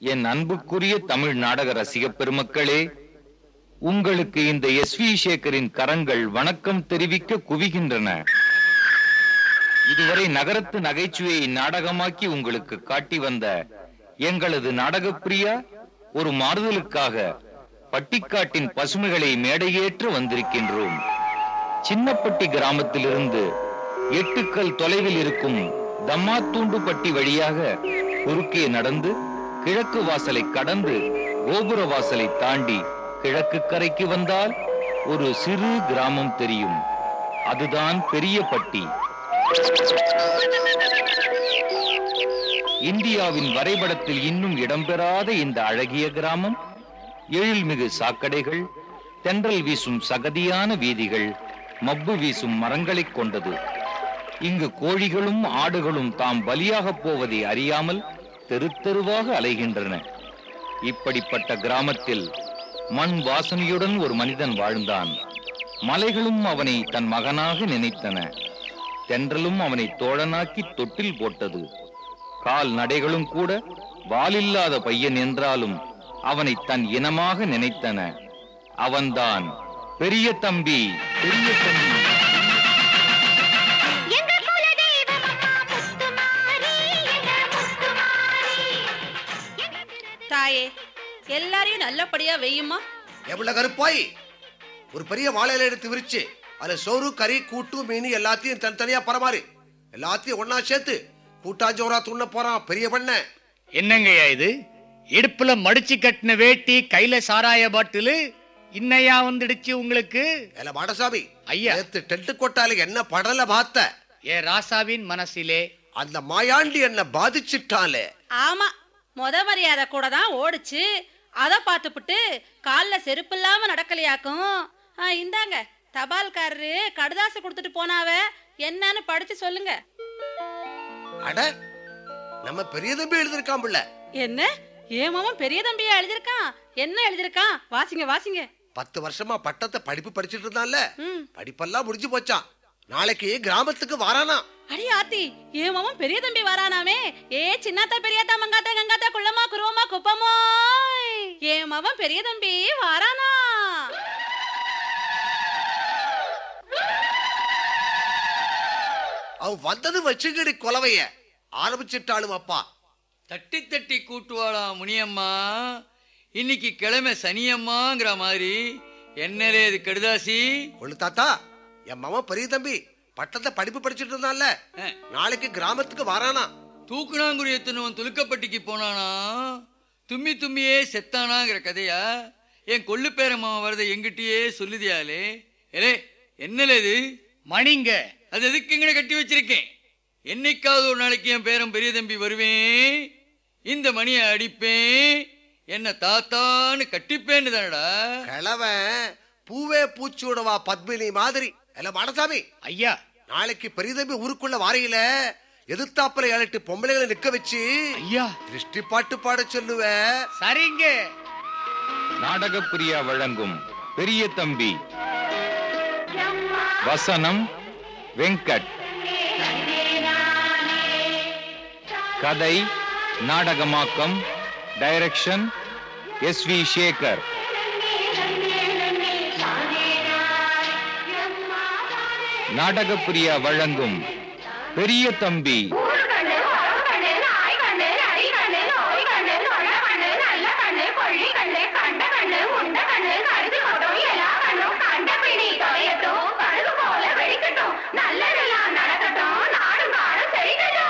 என் அன்புக்குரிய தமிழ் நாடக ரசிக பெருமக்களே உங்களுக்கு இந்த எஸ் வி சேகரின் கரங்கள் வணக்கம் தெரிவிக்க குவிகின்றன இதுவரை நகரத்து நகைச்சுவையை நாடகமாக்கி உங்களுக்கு காட்டி வந்த எங்களது நாடகப்பிரியா ஒரு மாறுதலுக்காக பட்டிக்காட்டின் பசுமைகளை மேடையேற்று வந்திருக்கின்றோம் சின்னப்பட்டி கிராமத்திலிருந்து எட்டுக்கல் தொலைவில் இருக்கும் தம்மாத்தூண்டுப்பட்டி வழியாக குறுக்கே நடந்து கிழக்கு வாசலை கடந்து கோபுர வாசலை தாண்டி கிழக்கு கரைக்கு வந்தால் ஒரு சிறு கிராமம் தெரியும் அதுதான் பெரியப்பட்டி இந்தியாவின் வரைபடத்தில் இன்னும் இடம்பெறாத இந்த அழகிய கிராமம் எழில்மிகு சாக்கடைகள் தென்றல் வீசும் சகதியான வீதிகள் மப்பு வீசும் மரங்களைக் கொண்டது இங்கு கோழிகளும் ஆடுகளும் தாம் பலியாகப் போவதை அறியாமல் தெரு தெருவாக அலைகின்றன இப்படிப்பட்ட கிராமத்தில் மண் வாசனையுடன் ஒரு மனிதன் வாழ்ந்தான் மலைகளும் அவனை தன் மகனாக நினைத்தன தென்றலும் அவனை தோழனாக்கி தொட்டில் போட்டது கால் நடைகளும் கூட வாலில்லாத பையன் என்றாலும் அவனை தன் இனமாக நினைத்தன அவன்தான் பெரிய தம்பி பெரிய தம்பி எங்க குல தெய்வம் அம்மா முத்துமாரி எங்க முத்துமாரி தாயே எல்லாரையும் நல்லபடியா வெய்யுமா எவ்வளவு கருப்பாய் ஒரு பெரிய வாழையில எடுத்து விரிச்சு அதுல சோறு கறி கூட்டு மீன் எல்லாத்தையும் தனித்தனியா பரமாறு எல்லாத்தையும் ஒண்ணா சேர்த்து கூட்டாஞ்சோரா துண்ண போறான் பெரிய பண்ண என்னங்கய்யா இது இடுப்புல மடிச்சு கட்டின வேட்டி கையில சாராய பாட்டிலு இன்னையா வந்துடுச்சு உங்களுக்கு ஏல மாடசாமி ஐயா. நேத்து டென்ட் கொட்டால என்ன படல பார்த்த ஏ ராசாவின் மனசிலே அந்த மாயாண்டி என்ன பாதிச்சிட்டாலே ஆமா முத மரியாதை கூட தான் ஓடுச்சு அத பார்த்துப்புட்டு கால்ல செருப்பு இல்லாம நடக்கலையாக்கும் ஆ, இந்தாங்க தபால்காரரு கடுதாசு கொடுத்துட்டு போனாவ என்னன்னு படிச்சு சொல்லுங்க அட நம்ம பெரிய தம்பி எழுதிருக்கான் புள்ள என்ன ஏன் மாமன் பெரிய தம்பியா எழுதிருக்கான் என்ன எழுதிருக்கான் வாசிங்க வாசிங்க பத்து வருஷமா பட்டத்தை படிப்பு படிச்சிட்டு இருந்தான்ல ம் படிப்பெல்லாம் முடிஞ்சு போச்சான் நாளைக்கு கிராமத்துக்கு வாரானா அடி ஆத்தி ஏன் மாமன் பெரிய தம்பி வரானாமே ஏ சின்னாத்தா பெரியாத்தா மங்காத்தா கங்காத்தா குள்ளமா குருவமா குப்பமோ ஏன் மாமன் பெரிய தம்பி வாரானா அவன் வந்தது வச்சுக்கிடி கொலவைய ஆரம்பிச்சிட்டாலும் அப்பா தட்டி தட்டி கூட்டுவாளா முனியம்மா இன்னைக்கு கிழமை சனியம்மாங்கிற மாதிரி என்னலே இது கடுதாசி கொள்ளு தாத்தா என் மாமன் பெரிய தம்பி பட்டத்தை படிப்பு படிச்சிட்டு இருந்தான்ல அஹ், நாளைக்கு கிராமத்துக்கு வரானா தூக்குனாங்குடி எத்தனவன் துலுக்கப்பட்டிக்கு போனானா தும்மி தும்மியே செத்தானாங்கிற கதையா என் கொள்ளு பேரம்மா வரதை எங்கிட்டயே சொல்லுதியாலே ஏலே என்னலே இது மணிங்க அது எதுக்கு இங்கட கட்டி வச்சிருக்கேன் என்னைக்காவது ஒரு நாளைக்கு என் பேரன் பெரிய தம்பி வருவேன் இந்த மணியை அடிப்பேன் என்ன தாத்தான்னு கட்டிப்பேன்னு தானடா கிழவன் பூவே பூச்சூடவா பத்மினி மாதிரி இல்ல மடசாமி ஐயா நாளைக்கு பெரிய தம்பி ஊருக்குள்ள வாரையில எதிர்த்தாப்புல ஏழு எட்டு பொம்பளைகளை நிக்க வச்சு ஐயா திருஷ்டி பாட்டு பாட சொல்லுவ சரிங்க நாடகப்பிரியா வழங்கும் பெரிய தம்பி வசனம் வெங்கட் கதை நாடகமாக்கம் direction S V Sekhar Nadakapriya வழங்கும் பெரிய தம்பி ஊரு கண்ணு உறவு கண்ணு நாய் கண்ணு நரி கண்ணு நோய் கண்ணு நொழ கண்ணு நல்ல கண்ணு கொள்ளி கண்ணு கண்ட கண்ணு உண்ட கண்ணு கருது கொட்டும் எல்லா கண்ணும் கண்ட பிணி தொலையட்டும் கழுகு போல வெடிக்கட்டும் நல்லதெல்லாம் நடக்கட்டும் நாடும் காலம் செழிக்கட்டும்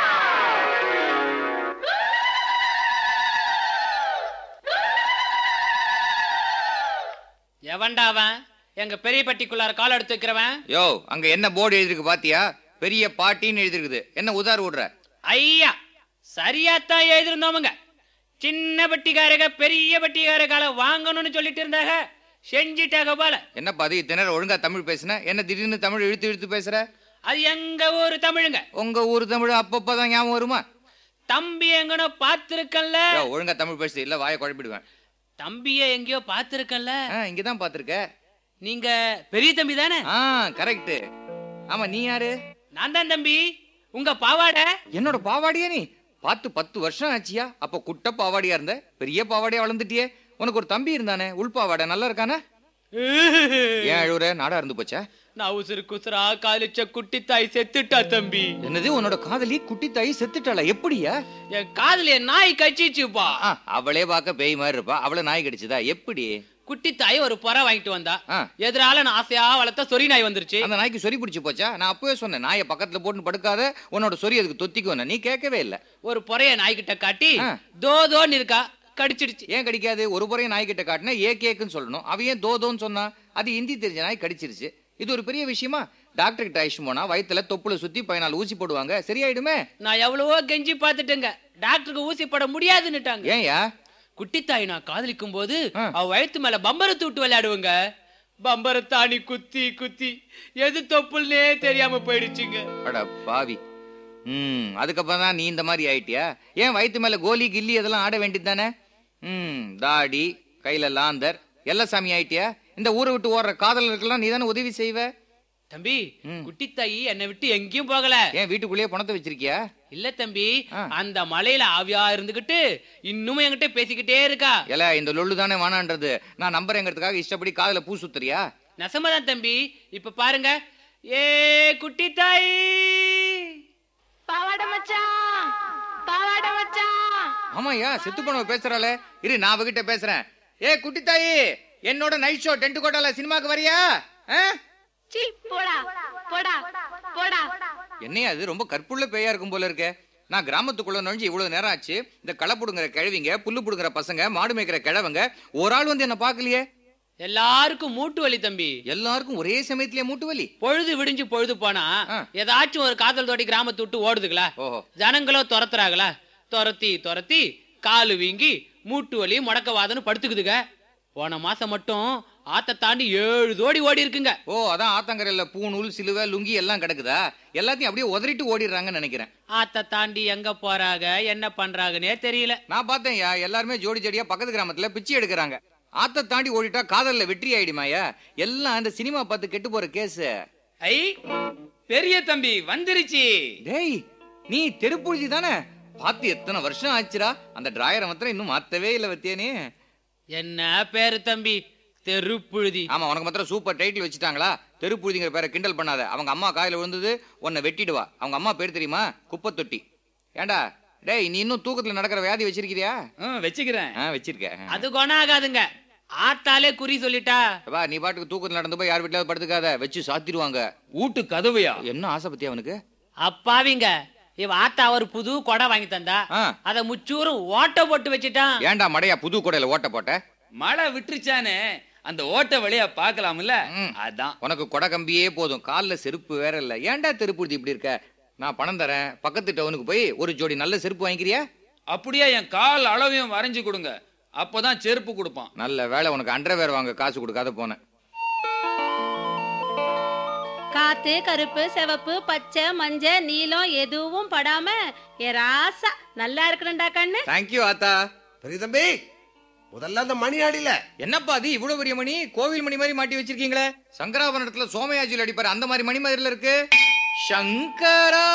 எவன்டா அவன் எங்க பெரிய பட்டிக்குள்ளார கால் எடுத்து வைக்கிறவன் யோ அங்க என்ன போர்டு எழுதிருக்கு பாத்தியா பெரிய பாட்டின்னு எழுதிருக்குது என்ன உதார் விடுற ஐயா சரியாத்தான் எழுதிருந்தோமுங்க சின்ன பட்டிக்காரங்க பெரிய பட்டிக்காரகால வாங்கணும்னு சொல்லிட்டு இருந்தாங்க செஞ்சிட்டாங்க போல என்னப்பா அது திணற ஒழுங்கா தமிழ் பேசுன என்ன திடீர்னு தமிழ் இழுத்து இழுத்து பேசுற அது எங்க ஊரு தமிழுங்க உங்க ஊர் தமிழ் அப்பப்பதான் ஞாபகம் வருமா தம்பி எங்கனோ பாத்திருக்கல்ல யோ ஒழுங்கா தமிழ் பேசு இல்ல வாயை குழப்பிடுவேன் தம்பிய எங்கேயோ பாத்திருக்கல்ல ஆ, இங்கதான் பாத்திருக்க நீங்க பெரிய தம்பி தானே ஆ கரெக்ட் ஆமா நீ யாரு நான் தான் தம்பி உங்க பாவாடை என்னோட பாவாடியா நீ பார்த்து பத்து வருஷம் ஆச்சியா அப்ப குட்ட பாவாடியா இருந்த பெரிய பாவாடியா வளர்ந்துட்டியே உனக்கு ஒரு தம்பி இருந்தானே உள் பாவாடை நல்லா இருக்கானே ஏன் அழுவுற நாடா இருந்து போச்சா நான் உசுறு குசுரா காலிச்ச குட்டி தாய் செத்துட்டா தம்பி என்னது உன்னோட காதலி குட்டி தாய் செத்துட்டாளா எப்படியா என் காதுல என் நாய் கச்சிச்சுப்பா ஆ, அவளே பார்க்க பேய் மாதிரி இருப்பா அவளை நாய் கடிச்சதா எப்படி குட்டி தாய் ஒரு புற வாங்கிட்டு வந்தா ஆ. எதிரால நான் ஆசையா வளர்த்த சொறி நாய் வந்துருச்சு அந்த நாய்க்கு சொறி பிடிச்சு போச்சா நான் அப்பவே சொன்னேன் நாயை பக்கத்துல போட்டு படுக்காத உன்னோட சொறி அதுக்கு தொத்திக்கும் நீ கேட்கவே இல்ல ஒரு புறைய நாய்கிட்ட காட்டி ஆ. தோ தோன்னு இருக்கா கடிச்சிடுச்சு ஏன் கடிக்காது ஒரு புறைய நாய் கிட்ட காட்டினா ஏ கேக்குன்னு சொல்லணும் அவன் ஏன் தோதோன்னு சொன்னா அது ஹிந்தி தெரிஞ்ச நாய் கடிச்சிருச்சு இது ஒரு பெரிய விஷயமா டாக்டர் கிட்ட அழைச்சு போனா வயித்துல தொப்புல சுத்தி பதினாலு ஊசி போடுவாங்க சரியாயிடுமே நான் எவ்வளவோ கெஞ்சி பார்த்துட்டேங்க டாக்டருக்கு ஊசி போட முடியாதுன்னுட்டாங்க ஏன்யா குட்டி தாய் நான் காதலிக்கும் போது ஆ. அவ வயித்து மேல பம்பரத்து விட்டு விளையாடுவங்க பம்பரத்தாணி குத்தி குத்தி எது தொப்புல்னே தெரியாம போயிடுச்சுங்க அட பாவி ம் அதுக்கப்புறம் தான் நீ இந்த மாதிரி ஆயிட்டியா ஏன் வயித்து மேல கோலி கில்லி அதெல்லாம் ஆட வேண்டியது தானே ம் தாடி கையில லாந்தர் எல்லா சாமி ஆயிட்டியா இந்த ஊரை விட்டு ஓடுற காதலருக்கெல்லாம் நீ தானே உதவி செய்வ தம்பி ம். குட்டி தாயி என்னை விட்டு எங்கேயும் போகல ஏன் வீட்டுக்குள்ளேயே பணத்தை வச்சிருக்கியா இல்ல தம்பி ஆ. அந்த மலையில ஆவியா இருந்துகிட்டு இன்னும் என்கிட்ட பேசிக்கிட்டே இருக்கா ஏல இந்த லொல்லு தானே வேணான்றது நான் நம்புறேங்கிறதுக்காக இஷ்டப்படி காதுல பூ சுத்துறியா நெசமாதான் தம்பி இப்ப பாருங்க ஏ குட்டி தாயி பாவாடை மச்சான் பாவாடை மச்சான் ஆமாய்யா செத்து போனவ பேசுறாளே இரு நான் அவகிட்ட பேசுறேன் ஏ குட்டி தாயி என்னோட நைட் ஷோ டென்ட் கோட்டால சினிமாக்கு வரியா ஆ? சீ போடா போடா போடா என்னையா அது ரொம்ப கற்புள்ள பேயா இருக்கும் போல இருக்கே நான் கிராமத்துக்குள்ள நுழைஞ்சு இவ்வளவு நேரம் ஆச்சு இந்த களை புடுங்குற கிழவிங்க புல்லு புடுங்குற பசங்க மாடு மேய்க்கிற கிழவங்க ஒரு ஆள் வந்து என்ன பாக்கலையே எல்லாருக்கும் மூட்டு வலி தம்பி எல்லாருக்கும் ஒரே சமயத்திலே மூட்டு வலி பொழுது விடிஞ்சு பொழுது போனா ஆ. ஏதாச்சும் ஒரு காதல் தோடி கிராமத்தை விட்டு ஓடுதுங்களா ஓஹோ ஜனங்களோ துரத்துறாங்களா துரத்தி துரத்தி காலு வீங்கி மூட்டு வலி முடக்கவாதன்னு படுத்துக்குதுங்க போன மாசம் மட்டும் ஆத்த தாண்டி ஏழு தோடி ஓடி இருக்குங்க ஓ அதான் ஆத்தங்கரையில பூணூல் சிலுவை லுங்கி எல்லாம் கிடக்குதா எல்லாத்தையும் அப்படியே உதறிட்டு ஓடிடுறாங்கன்னு நினைக்கிறேன் ஆத்த தாண்டி எங்க போறாங்க என்ன பண்றாங்கன்னே தெரியல நான் பார்த்தேன்யா எல்லாருமே ஜோடி ஜோடியா பக்கத்து கிராமத்துல பிச்சை எடுக்கிறாங்க ஆத்த தாண்டி ஓடிட்டா காதல்ல வெற்றி ஆயிடுமாயா எல்லாம் இந்த சினிமா பார்த்து கெட்டு போற கேஸ் ஐ பெரிய தம்பி வந்துருச்சு டேய் நீ தெருப்புழுதி தானே பார்த்து எத்தனை வருஷம் ஆச்சுடா அந்த டிராயரை மாத்திரம் இன்னும் மாத்தவே இல்லை வத்தியானே என்ன பேரு தம்பி தெருப்புழுதி ஆமா உனக்கு மாத்திரம் சூப்பர் டைட்டில் வச்சுட்டாங்களா தெருப்புழுதிங்கிற பேரை கிண்டல் பண்ணாத அவங்க அம்மா காயில விழுந்தது உன்னை வெட்டிடுவா அவங்க அம்மா பேர் தெரியுமா குப்பை தொட்டி ஏண்டா டேய் நீ இன்னும் தூக்கத்துல நடக்கிற வியாதி வச்சிருக்கிறியா ஆ, வச்சுக்கிறேன் ஆ வச்சிருக்க அது குணம் ஆகாதுங்க ஆத்தாலே குறி சொல்லிட்டா வா நீ பாட்டுக்கு தூக்கத்துல நடந்து போய் யார் வீட்லயாவது படுத்துக்காத வச்சு சாத்திடுவாங்க வீட்டு கதவையா என்ன ஆசை பத்தி அவனுக்கு அப்பாவிங்க இவ ஆத்தா ஒரு புது கொடை வாங்கி தந்தா ஆ. அத முச்சூரும் ஓட்ட போட்டு வச்சுட்டான் ஏன்டா மடையா புது கூடையில ஓட்ட போட்ட மழை விட்டுருச்சானே அந்த ஓட்ட வழியா பார்க்கலாம்ல ம். அதான் உனக்கு கொடை கம்பியே போதும் கால்ல செருப்பு வேற இல்ல ஏன்டா தெருப்புழுதி இப்படி இருக்க நான் பணம் தரேன் பக்கத்து டவுனுக்கு போய் ஒரு ஜோடி நல்ல செருப்பு வாங்கிக்கிறியா அப்படியே என் கால் அளவையும் வரைஞ்சு கொடுங்க அப்பதான் செருப்பு கொடுப்பான் நல்ல வேலை உனக்கு அண்டர்வேர் வாங்க காசு கொடுக்காத போனேன் காத்து கருப்பு சிவப்பு பச்சை மஞ்சள் நீலம் எதுவும் படாம ஏ ராசா நல்லா இருக்கணும்டா கண்ணு தேங்க்யூ ஆத்தா பெரிய தம்பி முதல்ல அந்த மணி ஆடில என்னப்பா அது இவ்வளவு பெரிய மணி கோவில் மணி மாதிரி மாட்டி வச்சிருக்கீங்களே சங்கராபரணத்துல சோமயாஜியில் அடிப்பாரு அந்த மாதிரி மணி மாதிரில இருக்கு சங்கரா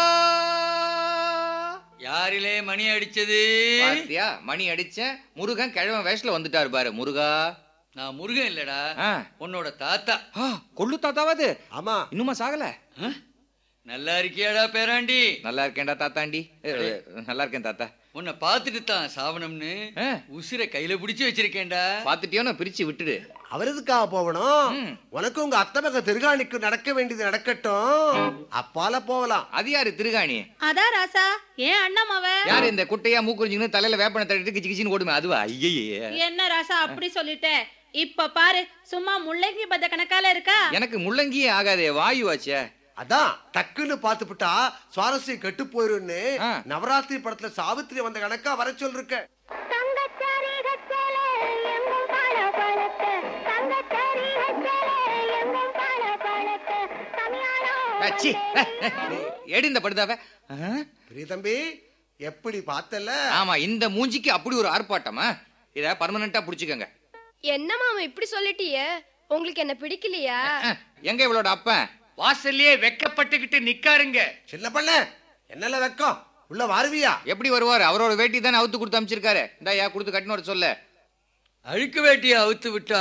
யாரிலே மணி அடிச்சது பாத்தியா மணி அடிச்சேன் முருகன் கிழவன் வேஷத்துல வந்துட்டாரு பாரு முருகா நான் முருகன் இல்லடா ஆ. உன்னோட தாத்தா ஆ, கொள்ளு தாத்தாவாது ஆமா இன்னுமா சாகல ஆ? நல்லா இருக்கியாடா பேராண்டி நல்லா இருக்கேன்டா தாத்தாண்டி ஏ, நல்லா இருக்கேன் தாத்தா உன்னை பார்த்துட்டு தான் சாவனம்னு ஆ. உசிரை கையில பிடிச்சு வச்சிருக்கேன்டா பாத்துட்டியோ நான் பிரிச்சு விட்டுடு அவர் எதுக்காக போகணும் ம். உனக்கு உங்க அத்தை மக திருகாணிக்கு நடக்க வேண்டியது நடக்கட்டும் அப்பால போகலாம் அது யாரு திருகாணி அதான் ராசா ஏன் அண்ணம் அவ யாரு இந்த குட்டையா மூக்குறிஞ்சுன்னு தலையில வேப்பனை தட்டிட்டு கிச்சு கிச்சின்னு ஓடுமே அதுவா ஐயே என்ன ராசா அப்படி சொல்லிட்ட இப்ப பாரு சும்மா முள்ளங்கி பத்த கணக்கால இருக்கா எனக்கு முள்ளங்கியே ஆகாதே வாயு ஆச்சே அதான் டக்குன்னு பார்த்துப்புட்டா சுவாரஸ்யம் கெட்டு போயிருன்னு ஆ. நவராத்திரி படத்துல சாவித்திரி வந்த கணக்கா வர சொல்லிருக்க தங்கச்சாரி கச்சலே எங்கும் பல பழக்க தங்கச்சாரி கச்சலே எங்கும் பல பழக்க தமிழானோ அச்சி ஏடி இந்த படுதாவ ஆ? பெரிய தம்பி எப்படி பார்த்தல ஆமா இந்த மூஞ்சிக்கு அப்படி ஒரு ஆர்ப்பாட்டமா இத பர்மனண்டா புடிச்சுக்கோங்க என்ன மாமா இப்படி சொல்லிட்டியே உங்களுக்கு என்ன பிடிக்கலையா அஹ், எங்க இவளோட அப்பன் வாசல்லே வெக்கப்பட்டுக்கிட்டு நிக்காருங்க சின்ன பண்ண என்னல வெக்கம் உள்ள வருவியா எப்படி வருவாரு அவரோட வேட்டி தானே அவுத்து கொடுத்து அமைச்சிருக்காரு இந்தாயா கொடுத்து கட்டினு வர சொல்ல அழுக்கு வேட்டியை அவுத்து விட்டா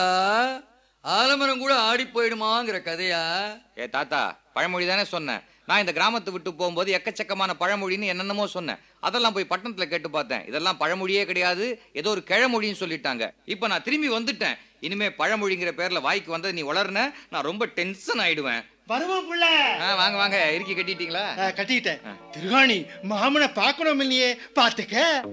ஆலமரம் கூட ஆடி போயிடுமாங்கிற கதையா ஏ தாத்தா பழமொழி தானே சொன்னேன் நான் இந்த கிராமத்தை விட்டு போகும்போது எக்கச்சக்கமான பழமொழின்னு என்னென்னமோ சொன்னேன் அதெல்லாம் போய் பட்டணத்துல கேட்டு பார்த்தேன் இதெல்லாம் பழமொழியே கிடையாது ஏதோ ஒரு கிழமொழின்னு சொல்லிட்டாங்க இப்போ நான் திரும்பி வந்துட்டேன் இனிமே பழமொழிங்கிற பேர்ல வாய்க்கு வந்தது நீ வளர்ன நான் ரொம்ப டென்ஷன் ஆயிடுவேன் வருவோம் புள்ள ஆ, வாங்க வாங்க இறுக்கி கட்டிட்டீங்களா ஆ, கட்டிக்கிட்டேன் திருகாணி மாமனை பார்க்கணும் இல்லையே பாத்துக்க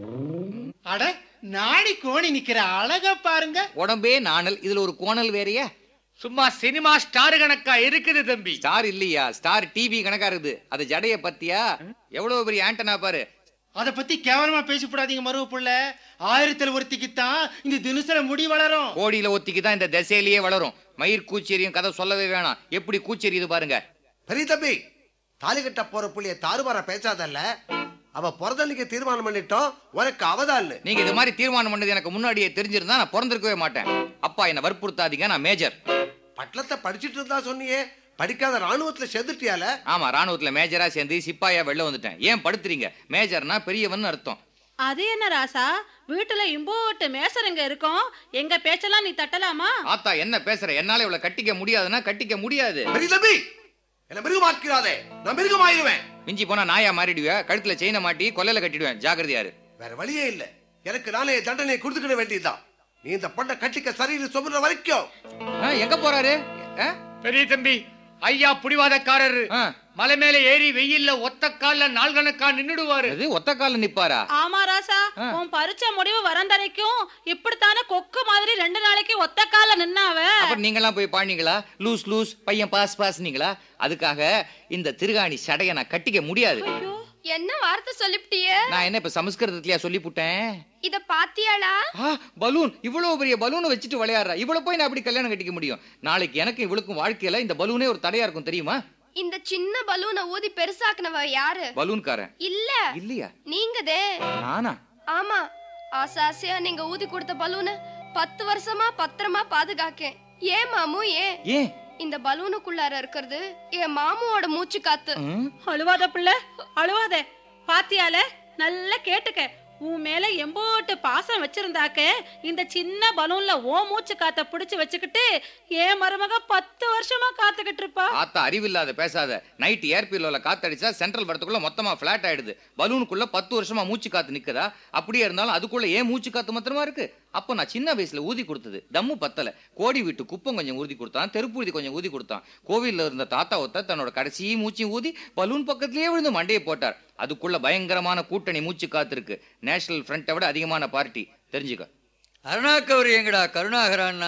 அட நாடி கோணி நிக்கிற அழக பாருங்க உடம்பே நாணல் இதுல ஒரு கோணல் வேறயா சும்மா சினிமா ஸ்டார் கணக்கா இருக்குது தம்பி ஸ்டார் இல்லையா ஸ்டார் டிவி கணக்கா இருக்குது அது ஜடைய பத்தியா எவ்வளவு பெரிய ஆண்டனா பாரு அத பத்தி கேவலமா பேசப்படாதீங்க மருவ புள்ள ஆயிரத்தில் ஒருத்திக்கு தான் இந்த தினசர முடி வளரும் கோடியில ஒத்திக்கு தான் இந்த திசையிலேயே வளரும் மயிர் கூச்செறியும் கதை சொல்லவே வேணாம் எப்படி கூச்செறியுது பாருங்க பெரிய தம்பி தாலி கட்ட போற புள்ளிய தாறுமாற பேசாதல்ல அவ பிறந்தன்னைக்கு தீர்மானம் பண்ணிட்டோம் உனக்கு அவதான்னு நீங்க இது மாதிரி தீர்மானம் பண்ணது எனக்கு முன்னாடியே தெரிஞ்சிருந்தா நான் பிறந்திருக்கவே மாட்டேன் அப்பா என்ன வற்புறுத்தாதீங்க நான் மேஜர் பட்டணத்தை படிச்சிட்டு இருந்தா சொன்னியே படிக்காத ராணுவத்துல செதுட்டியால ஆமா ராணுவத்துல மேஜரா சேர்ந்து சிப்பாயா வெளில வந்துட்டேன் ஏன் படுத்துறீங்க மேஜர்னா பெரியவன் அர்த்தம் அது என்ன ராசா வீட்டுல இம்போட்டு மேசருங்க இருக்கோம் எங்க பேச்செல்லாம் நீ தட்டலாமா ஆத்தா என்ன பேசுற என்னால இவ்வளவு கட்டிக்க முடியாதுன்னா கட்டிக்க முடியாது பெரிய தம்பி என்ன மிருகமாக்கிறாதே நான் மிருகமாயிருவேன் மிஞ்சி போனா நாயா மாறிடுவேன் கழுத்துல செயினை மாட்டி கொல்லையில கட்டிடுவேன் ஜாக்கிரதையாரு வேற வழியே இல்ல எனக்கு நானே தண்டனை கொடுத்துக்கிட வேண்டியதுதான் நீ இந்த பொண்ணை கட்டிக்க சரின்னு சொல்ற வரைக்கும் ஆ, எங்க போறாரு ஆ? பெரிய தம்பி ஐயா புடிவாதக்காரரு ஆ. மலை மேல ஏறி வெயில்ல ஒத்த கால்ல நாள் கணக்கா நின்னுடுவாரு அது ஒத்த கால நிப்பாரா ஆமா ராசா உன் பரீட்சை முடிவு வரந்தனைக்கும் இப்படித்தானே கொக்கு மாதிரி ரெண்டு நாளைக்கு ஒத்த கால நின்னாவ அப்புறம் நீங்களாம் போய் பாடினீங்களா லூஸ் லூஸ் பையன் பாஸ் பாஸ்னீங்களா அதுக்காக இந்த திருகாணி சடைய நான் கட்டிக்க முடியாது என்ன வார்த்தை சொல்லிப்டிய நான் என்ன இப்ப சமஸ்கிருதத்திலயா சொல்லிப்புட்டேன் இத பாத்தியாளா ஆ பலூன் இவ்வளவு பெரிய பலூனை வச்சுட்டு விளையாடுறா இவ்வளவு போய் நான் அப்படி கல்யாணம் கட்டிக்க முடியும் நாளைக்கு எனக்கு இவளுக்கும் வாழ்க்கையில இந்த பலூனே ஒரு தடையா இருக்கும் தெரியுமா இந்த சின்ன பலூனை ஊதி பெருசாக்குனவ யாரு பலூன்காரன் இல்ல இல்லையா நீங்கதே நானா ஆமா ஆசை ஆசையா நீங்க ஊதி கொடுத்த பலூனை பத்து வருஷமா பத்திரமா பாதுகாக்கேன் ஏன் மாமு ஏன் ஏன் இந்த பலூனுக்குள்ளார இருக்கிறது என் மாமுவோட மூச்சு காத்து ம்? அழுவாத பிள்ளை அழுவாத பாத்தியால நல்லா கேட்டுக்க உன் மேல எம்போட்டு பாசம் வச்சிருந்தாக்க இந்த சின்ன பலூன்ல ஓ மூச்சு காத்த புடிச்சு வச்சுக்கிட்டு என் மருமக பத்து வருஷமா காத்துக்கிட்டு இருப்பா ஆத்தா அறிவில்லாத பேசாத நைட் ஏர் பில்லோல காத்தடிச்சா சென்ட்ரல் படத்துக்குள்ள மொத்தமா பிளாட் ஆயிடுது பலூனுக்குள்ள பத்து வருஷமா மூச்சு காத்து நிக்குதா அப்படியே இருந்தாலும் அதுக்குள்ள ஏன் மூச்சு காத்து மாத்திரமா இருக்கு அப்போ நான் சின்ன வயசுல ஊதி கொடுத்தது தம்மு பத்தல கோடி வீட்டு குப்பம் கொஞ்சம் ஊதி கொடுத்தான் தெருப்பூதி கொஞ்சம் ஊதி கொடுத்தான் கோவில்ல இருந்த தாத்தா ஒருத்தர் தன்னோட கடைசி மூச்சையும் ஊதி பலூன் பக்கத்திலேயே விழுந்து மண்டையை போட்டார் அதுக்குள்ள பயங்கரமான கூட்டணி மூச்சு காத்து இருக்கு நேஷனல் ஃப்ரண்ட்டை விட அதிகமான பார்ட்டி தெரிஞ்சுக்க அருணாக்கவர் எங்கடா கருணாகரான்னா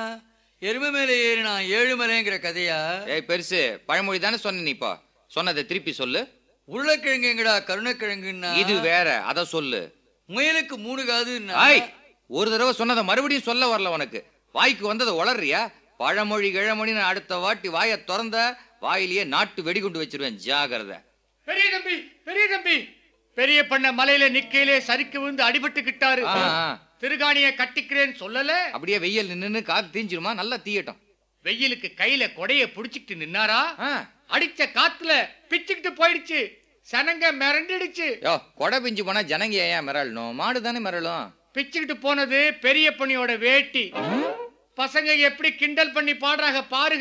எருமை மேலே ஏறினா ஏழுமலைங்கிற கதையா ஏய் பெருசு பழமொழி தானே சொன்ன நீ இப்போ சொன்னதை திருப்பி சொல்லு உருளைக்கிழங்கு எங்கடா கருணக்கிழங்குன்னா இது வேற அத சொல்லு முயலுக்கு மூணு காதுன்னா ஐய் ஒரு தடவை சொன்னதை மறுபடியும் சொல்ல வரல உனக்கு வாய்க்கு வந்ததை உளறியா பழமொழி கிழமொழின்னு அடுத்த வாட்டி வாயை திறந்த வாயிலேயே நாட்டு வெடிகுண்டு வச்சிருவேன் ஜாகிரதை பெரிய தம்பி பெரிய தம்பி பெரிய பண்ண மலையில நிக்கையிலே சறுக்கு விழுந்து அடிபட்டுக்கிட்டாரு ஆ, ஆ. திருகாணிய கட்டிக்கிறேன்னு சொல்லல அப்படியே வெயில் நின்னு காத்து தீஞ்சிருமா நல்லா தீயட்டும் வெயிலுக்கு கையில கொடைய புடிச்சிட்டு நின்னாரா ஆ. அடிச்ச காத்துல பிச்சுக்கிட்டு போயிடுச்சு சனங்க மிரண்டிடுச்சு யோ கொடை பிஞ்சு போனா ஜனங்க ஏன் மிரளணும் மாடு தானே மிரளும் பிச்சுக்கிட்டு போனது பெரிய பணியோட வேட்டி பசங்க எப்படி கிண்டல் பண்ணி பாடுறாங்க பாருங்க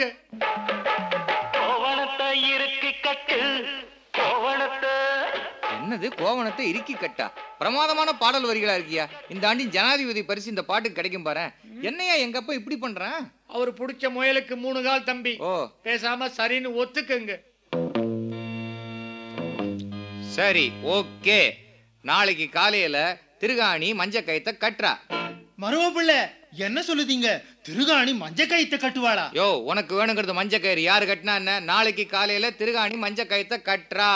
என்னது கோவணத்தை இறுக்கி கட்டா பிரமாதமான பாடல் வரிகளா இருக்கியா இந்த ஆண்டின் ஜனாதிபதி பரிசு இந்த பாட்டுக்கு கிடைக்கும் பாரு என்னையா எங்க அப்பா இப்படி பண்றான் அவர் புடிச்ச முயலுக்கு மூணு கால் தம்பி ஓ பேசாம சரின்னு ஒத்துக்குங்க சரி ஓகே நாளைக்கு காலையில திருகாணி மஞ்ச கயத்தை கட்டுறா மருவ பிள்ளை என்ன சொல்லுதீங்க திருகாணி மஞ்ச கயித்தை கட்டுவாளா யோ உனக்கு வேணுங்கிறது மஞ்ச கயிறு யாரு கட்டினா என்ன நாளைக்கு காலையில திருகாணி மஞ்ச கயத்தை கட்டுறா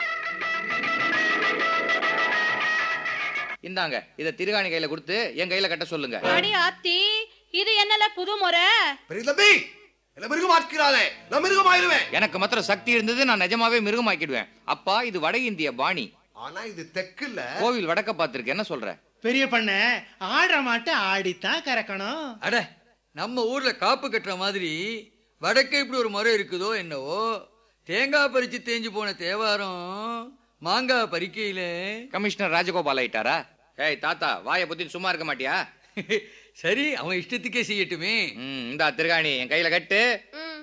இந்தாங்க இத திருகாணி கையில கொடுத்து என் கையில கட்ட சொல்லுங்க அடி ஆத்தி இது என்னல புது முறை பெரிய தம்பி என்ன மிருகமாக்கிறாதே நான் மிருகமாயிருவேன் எனக்கு மாத்திரம் சக்தி இருந்தது நான் நிஜமாவே மிருகமாக்கிடுவேன் அப்பா இது வட இந்திய பாணி ஆனா இது தெக்குல்ல கோவில் வடக்க பார்த்திருக்க என்ன சொல்ற பெரிய பண்ண ஆடுற மாட்டை ஆடித்தான் கறக்கணும் அட நம்ம ஊர்ல காப்பு கட்டுற மாதிரி வடக்கே இப்படி ஒரு முறை இருக்குதோ என்னவோ தேங்காய் பறிச்சு தேஞ்சு போன தேவாரம் மாங்காய் பறிக்கையில கமிஷனர் ராஜகோபால் ஆயிட்டாரா ஏய் தாத்தா வாயை பத்தி சும்மா இருக்க மாட்டியா சரி அவன் இஷ்டத்துக்கே செய்யட்டுமே ம் இந்தா திருகாணி என் கையில கட்டு ம்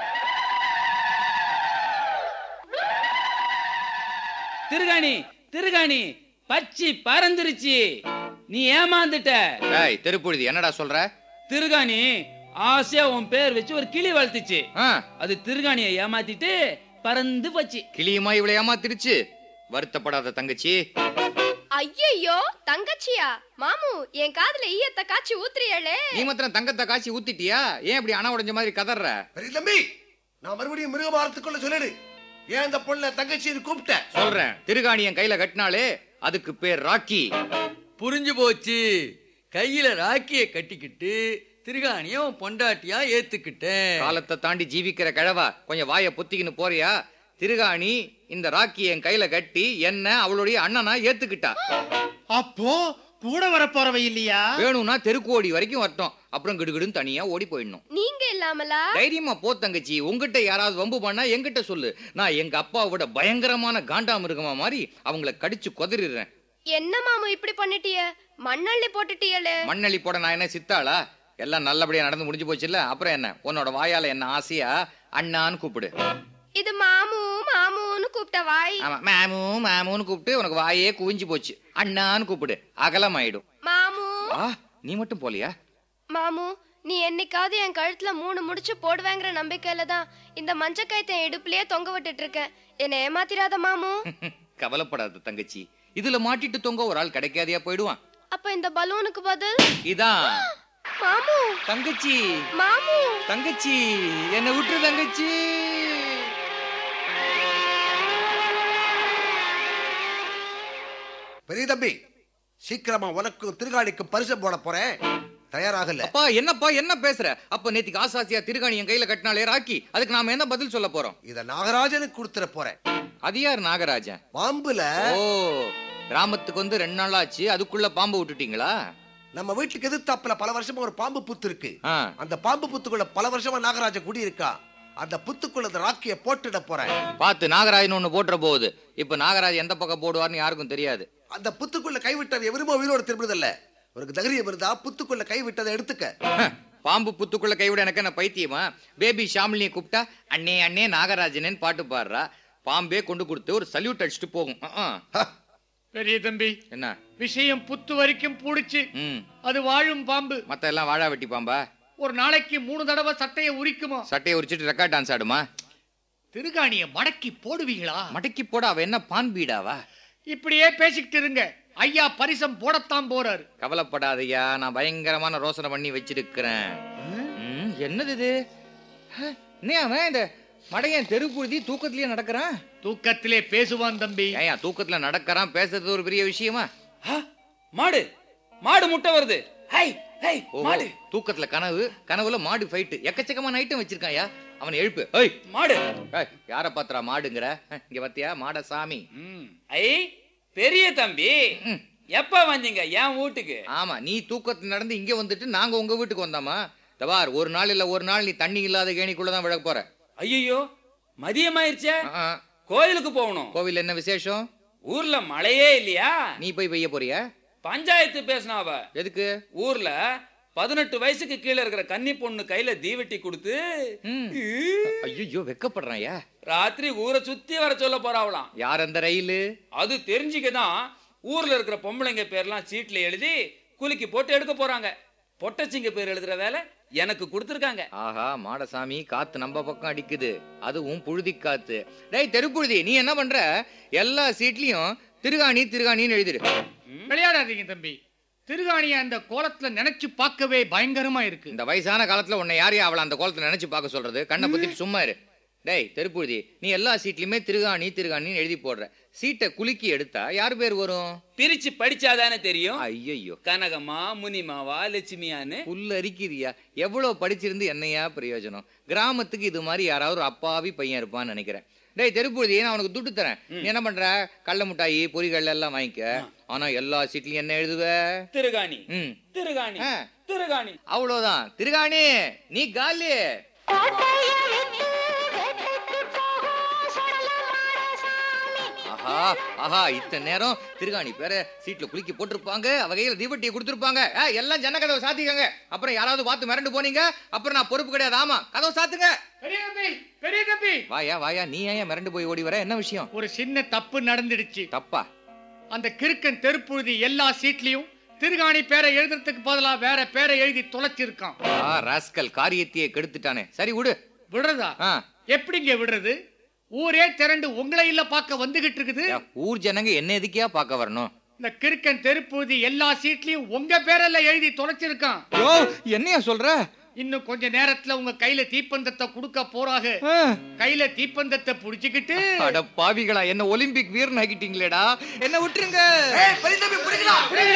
திருகாணி திருகாணி பச்சி பறந்துருச்சு நீ ஏமாந்துட்ட ஏய் தெருப்புழுதி என்னடா சொல்ற திருகாணி ஆசையா உன் பேர் வச்சு ஒரு கிளி வளர்த்துச்சு ஆ, அது திருகாணியை ஏமாத்திட்டு பறந்து போச்சு கிளியுமா இவளை ஏமாத்திருச்சு வருத்தப்படாத தங்கச்சி ஐயையோ தங்கச்சியா மாமு என் காதுல ஈயத்த காய்ச்சி ஊத்துறியாளே நீ மாத்திரம் தங்கத்தை காய்ச்சி ஊத்திட்டியா ஏன் இப்படி அணை உடைஞ்ச மாதிரி கதற பெரிய தம்பி நான் மறுபடியும் மிருகமாரத்துக்குள்ள சொல்லிடு ஏன் இந்த பொண்ணை தங்கச்சின்னு கூப்பிட்ட சொல்றேன் திருகாணி என் கையில கட்டினாலே அதுக்கு பேர் ராக்கி புரிஞ்சு போச்சு கையில ராக்கிய கட்டிக்கிட்டு திருகாணிய உன் பொண்டாட்டியா ஏத்துக்கிட்டேன் காலத்தை தாண்டி ஜீவிக்கிற கிழவா கொஞ்சம் வாயை பொத்திக்கின்னு போறியா திருகாணி இந்த ராக்கி என் கையில கட்டி என்ன அவளுடைய அண்ணனா ஏத்துக்கிட்டா அப்போ கூட வர போறவ இல்லையா வேணும்னா தெருக்கோடி வரைக்கும் வரட்டும் அப்புறம் கிடுகிடுன்னு தனியா ஓடி போயிடணும் நீங்க இல்லாமலா தைரியமா போ தங்கச்சி உங்ககிட்ட யாராவது வம்பு பண்ணா என்கிட்ட சொல்லு நான் எங்க அப்பாவை விட பயங்கரமான காண்டாமிருகமா மாதிரி அவங்கள கடிச்சு கொதறிடுறேன் என்ன மாமு இப்படி பண்ணிட்டிய மண்ணள்ளி போட்டுட்டியலே மண்ணள்ளி போட நான் என்ன சித்தாளா எல்லாம் நல்லபடியா நடந்து முடிஞ்சு போச்சுல்ல அப்புறம் என்ன உன்னோட வாயால என்ன ஆசையா அண்ணான்னு கூப்பிடு இது மாமு மாமுன்னு கூப்பிட்ட வாய் ஆமா மாமு மாமுன்னு கூப்பிட்டு உனக்கு வாயே குவிஞ்சு போச்சு அண்ணான்னு கூப்பிடு அகலமாயிடும் மாமு ஆ நீ மட்டும் போலியா மாமு நீ என்னைக்காவது என் கழுத்துல மூணு முடிச்சு போடுவேங்கிற நம்பிக்கையில தான் இந்த மஞ்ச கயத்தை இடுப்புலயே தொங்க விட்டுட்டு இருக்கேன் என்ன ஏமாத்திராத மாமு கவலைப்படாத தங்கச்சி இதுல மாட்டிட்டு தொங்க ஒரு ஆள் கிடைக்காதையா போயிடுவான் அப்ப இந்த பலூனுக்கு பதில் இதான் மாமு தங்கச்சி மாமு தங்கச்சி என்ன விட்டுரு தங்கச்சி பெரிய தம்பி சீக்கிரமா உனக்கும் திருகாணிக்கும் பரிசு போட போறேன் தயாராகல அப்பா என்னப்பா என்ன பேசுற அப்ப நேத்திக்கு ஆசாசியா திருகாணி என் கையில கட்டினாலே ராக்கி அதுக்கு நாம என்ன பதில் சொல்ல போறோம் இத நாகராஜனுக்கு கொடுத்துட போறேன் அது யார் நாகராஜன் பாம்புல ஓ கிராமத்துக்கு வந்து ரெண்டு நாள் ஆச்சு அதுக்குள்ள பாம்பு விட்டுட்டீங்களா நம்ம வீட்டுக்கு எதிர்த்தாப்புல பல வருஷமா ஒரு பாம்பு புத்து இருக்கு ஆ, அந்த பாம்பு புத்துக்குள்ள பல வருஷமா நாகராஜன் குடி இருக்கா அந்த புத்துக்குள்ள அந்த ராக்கிய போட்டுட போறேன் பார்த்து நாகராஜன் ஒண்ணு போட்டுற போகுது இப்ப நாகராஜ் எந்த பக்கம் போடுவார்னு யாருக்கும் தெரியாது அந்த புத்துக்குள்ள கைவிட்டது எவருமோ உயிரோடு திரும்புறதில்ல உனக்கு தைரியம் இருந்தா புத்துக்குள்ள கைவிட்டதை எடுத்துக்க ஹ, பாம்பு புத்துக்குள்ள கைவிட எனக்கு என்ன பைத்தியமா பேபி ஷாமிலியை கூப்பிட்டா அண்ணே அண்ணே நாகராஜனேன்னு பாட்டு பாடுறா பாம்பே கொண்டு கொடுத்து ஒரு சல்யூட் அடிச்சுட்டு போகும் அஹ், அஹ். ஹ, பெரிய தம்பி என்ன விஷயம் புத்து வரைக்கும் பூடிச்சு ம் அது வாழும் பாம்பு மத்த எல்லாம் வாழா வெட்டி பாம்பா ஒரு நாளைக்கு மூணு தடவை சட்டையை உரிக்குமா சட்டையை உரிச்சிட்டு ரெக்கார்ட் டான்ஸ் ஆடுமா திருகாணிய மடக்கி போடுவீங்களா மடக்கி போட அவ என்ன பான் பீடாவா இப்படியே பேசிக்கிட்டு இருங்க ஐயா பரிசம் போடத்தான் போறாரு கவலைப்படாதய்யா நான் பயங்கரமான ரோசனை பண்ணி வச்சிருக்கிறேன் ம், என்னது இது ஹ, என்ன அவன் இந்த மடையன் தெருப்புழுதி தூக்கத்திலேயே நடக்கிறான் தூக்கத்திலே பேசுவான் தம்பி ஏன் தூக்கத்துல நடக்கிறான் பேசுறது ஒரு பெரிய விஷயமா ஆ, மாடு மாடு முட்டை வருது ஹை ஹை ஓ மாடு தூக்கத்துல கனவு கனவுல மாடு ஃபைட் எக்கச்சக்கமான ஐட்டம் வச்சிருக்காயா அவனை எழுப்பு ஏய் மாடு ஏய், யார பாத்திரா மாடுங்கிற ஹ, இங்க பாத்தியா மாட சாமி ம். ஐ பெரிய தம்பி ம். எப்ப வந்தீங்க என் வீட்டுக்கு ஆமா நீ தூக்கத்துல நடந்து இங்க வந்துட்டு நாங்க உங்க வீட்டுக்கு வந்தோமா தபார் ஒரு நாள் இல்ல ஒரு நாள் நீ தண்ணி இல்லாத கேணிக்குள்ளதான் விழ போற ஐயோ மதியமாயிருச்சே ஆ, கோயிலுக்கு போகணும் கோவில் என்ன விசேஷம் ஊர்ல மழையே இல்லையா நீ போய் பெய்ய போறியா பஞ்சாயத்து பேசினாவ எதுக்கு ஊர்ல பதினெட்டு வயசுக்கு கீழே இருக்கிற கன்னி பொண்ணு கையில தீவெட்டி கொடுத்து ம். ஈ, ஐயோ வெக்கப்படுறாயா ராத்திரி ஊரை சுத்தி வர சொல்ல போறாவலாம் யார் அந்த ரயிலு அது தெரிஞ்சுக்கதான் ஊர்ல இருக்கிற பொம்பளைங்க பேர்லாம் சீட்ல எழுதி குலுக்கி போட்டு எடுக்க போறாங்க பொட்டச்சிங்க பேர் எழுதுற வேலை எனக்கு கொடுத்துருக்காங்க ஆஹா மாடசாமி காத்து நம்ம பக்கம் அடிக்குது அதுவும் புழுதி காத்து டேய் தெருப்புழுதி நீ என்ன பண்ற எல்லா சீட்லயும் திருகாணி திருகாணின்னு எழுதிரு விளையாடாதீங்க தம்பி திருகாணிய அந்த கோலத்துல நினைச்சு பார்க்கவே பயங்கரமா இருக்கு இந்த வயசான காலத்துல உன்னை யாரையும் அவளை அந்த கோலத்தை நினைச்சு பார்க்க சொல்றது கண்ணை பத்திட்டு சும்மா இரு டேய் தெருப்புழுதி நீ எல்லா சீட்லயுமே திருகாணி திருகாணின்னு எழுதி போடுற சீட்டை குலுக்கி எடுத்தா யார் பேர் வரும் பிரிச்சு படிச்சாதானே தெரியும் ஐயையோ கனகமா முனிமாவா லட்சுமியான்னு புல் அரிக்குதியா எவ்வளவு படிச்சிருந்து என்னையா பிரயோஜனம் கிராமத்துக்கு இது மாதிரி யாராவது ஒரு அப்பாவி பையன் இருப்பான்னு நினைக்கிறேன் டேய் தெருப்புழுதி நான் உனக்கு துட்டு தரேன் நீ என்ன பண்ற கடல மிட்டாயி பொரிகள் எல்லாம் வாங்கிக்க ஆனா எல்லா சீட்லயும் என்ன எழுதுவ திருகாணி ம் திருகாணி ஆ. திருகாணி அவ்வளவுதான் திருகாணி நீ காலி கோட்டைய விட்டு வேட்டைக்கு போகும் சுடல மாடசாமி ஆஹா ஆஹா இத்தனை நேரம் திருகாணி பேர சீட்ல குலுக்கி போட்டிருப்பாங்க அவ கையில தீபட்டியை கொடுத்திருப்பாங்க ஆ, எல்லாம் ஜன்ன கதவை சாத்திக்கங்க அப்புறம் யாராவது பார்த்து மிரண்டு போனீங்க அப்புறம் நான் பொறுப்பு கிடையாது ஆமா கதவை சாத்துங்க பெரிய தம்பி பெரிய தம்பி வாயா வாயா நீ ஏன் மிரண்டு போய் ஓடி வர என்ன விஷயம் ஒரு சின்ன தப்பு நடந்துடுச்சு தப்பா அந்த கிறுக்கன் தெருப்புழுதி எல்லா சீட்லயும் திருகாணி பேரை எழுதுறதுக்கு பதிலா வேற பேரை எழுதி தொலைச்சிருக்கான் ஆ ராஸ்கல் காரியத்தையே கெடுத்துட்டானே சரி விடு விடுறதா ஆ எப்படிங்க விடுறது ஊரே திரண்டு உங்களை இல்ல பார்க்க வந்துகிட்டு இருக்குது யா, ஊர் ஜனங்க என்ன எதுக்கியா பார்க்க வரணும் இந்த கிறுக்கன் தெருப்புழுதி எல்லா சீட்லயும் உங்க பேரெல்லாம் எழுதி தொலைச்சிருக்கான் யோ என்னையா சொல்ற இன்னும் கொஞ்ச நேரத்துல உங்க கையில தீப்பந்தத்தை கொடுக்க போறாக ஆ. கையில தீப்பந்தத்தை புடிச்சுக்கிட்டு அட பாவிகளா என்ன ஒலிம்பிக் வீரன் ஆகிட்டீங்களேடா என்ன விட்டுருங்க ஏய் பெரிய தம்பி பிடிக்கடா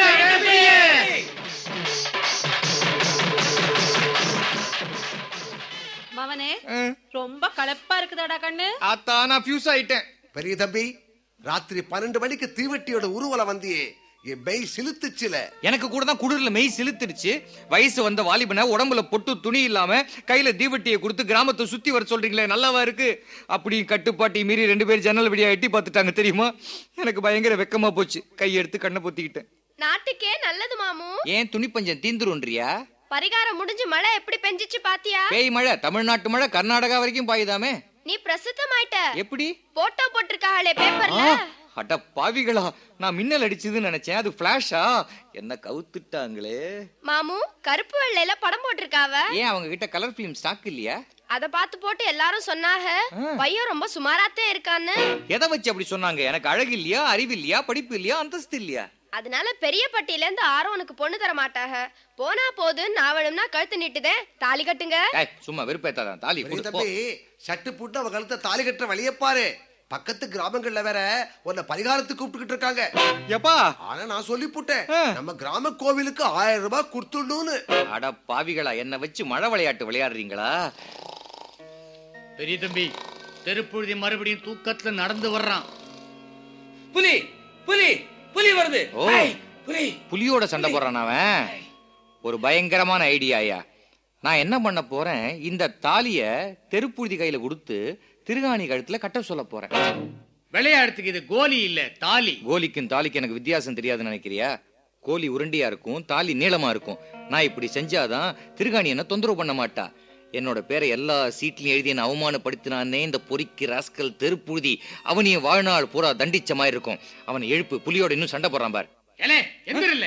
மவனே ரொம்ப களைப்பா இருக்குதாடா கண்ணு ஆத்தா நான் ஃபியூஸ் ஆயிட்டேன் பெரிய தம்பி ராத்திரி பன்னெண்டு மணிக்கு தீவெட்டியோட ஊர்வலம் வந்தியே என் மெய் சிலுத்துச்சுல எனக்கு கூட தான் குளிர்ல மெய் செலுத்திடுச்சு வயசு வந்த வாலிபனை உடம்புல பொட்டு துணி இல்லாம கையில தீவட்டியை கொடுத்து கிராமத்தை சுத்தி வர சொல்றீங்களே நல்லாவா இருக்கு அப்படி கட்டுப்பாட்டி மீறி ரெண்டு பேர் ஜன்னல் வழியா எட்டி பார்த்துட்டாங்க தெரியுமா எனக்கு பயங்கர வெக்கமா போச்சு கை எடுத்து கண்ணை பொத்திக்கிட்டேன் நாட்டுக்கே நல்லது மாமு ஏன் துணி பஞ்சம் தீந்துருன்றியா பரிகாரம் முடிஞ்சு மழை எப்படி பெஞ்சிச்சு பாத்தியா பேய் மழை தமிழ்நாட்டு மழை கர்நாடகா வரைக்கும் பாயுதாமே நீ பிரசித்தமாயிட்ட எப்படி போட்டோ போட்டிருக்காளே பேப்பர்ல அட பாவிகளா நான் மின்னல் அடிச்சதுன்னு நினைச்சேன் அது பிளாஷா என்ன கவுத்துட்டாங்களே மாமு கருப்பு வெள்ளையில படம் போட்டிருக்காவ ஏன் அவங்க கிட்ட கலர் பிலிம் ஸ்டாக் இல்லையா அத பார்த்து போட்டு எல்லாரும் சொன்னாங்க பையன் ரொம்ப சுமாராத்தே இருக்கான்னு எதை வச்சு அப்படி சொன்னாங்க எனக்கு அழகு இல்லையா அறிவு இல்லையா படிப்பு இல்லையா அந்தஸ்து இல்லையா அதனால பெரிய பட்டியில இருந்து ஆரோனுக்கு பொண்ணு தர மாட்டாக போனா போது நான் வேணும்னா கழுத்து நீட்டுதேன் தாலி கட்டுங்க ஏய், சும்மா வெறுப்பேத்தாதான் தாலி பெரிய கொடு, போ. தம்பி சட்டு புட்டு அவ கழுத்தை தாலி கட்டுற வழிய பாரு பக்கத்து கிராமங்கள்ல வேற உன்னை பரிகாரத்துக்கு கூப்பிட்டுக்கிட்டு இருக்காங்க எப்பா ஆனா நான் சொல்லி புட்டேன் நம்ம கிராம கோவிலுக்கு ஆயிரம் ரூபாய் கொடுத்துடணும்னு அட பாவிகளா என்ன வச்சு மழை விளையாட்டு விளையாடுறீங்களா பெரிய தம்பி தெருப்புழுதி மறுபடியும் தூக்கத்துல நடந்து வர்றான் புலி புலி புலி வருது ஓ. ஐ, புலி புலியோட சண்டை போடுறான் அவன் ஒரு பயங்கரமான ஐடியாயா நான் என்ன பண்ண போறேன் இந்த தாலிய தெருப்புழுதி கையில கொடுத்து திருகாணி கழுத்துல கட்ட சொல்ல போறேன் விளையாடுறதுக்கு இது கோலி இல்ல தாலி கோலிக்கும் தாலிக்கு எனக்கு வித்தியாசம் தெரியாதுன்னு நினைக்கிறியா கோலி உருண்டியா இருக்கும் தாலி நீளமா இருக்கும் நான் இப்படி செஞ்சாதான் திருகாணி என்ன தொந்தரவு பண்ண மாட்டா என்னோட பேரை எல்லா சீட்லயும் எழுதி என்ன அவமானப்படுத்தினானே இந்த பொறிக்கு ராஸ்கல் தெருப்புழுதி அவனையும் வாழ்நாள் பூரா தண்டிச்ச மாதிரி இருக்கும் அவனை எழுப்பு புலியோட இன்னும் சண்டை போடுறான் பார் ஏலே எந்திரில்ல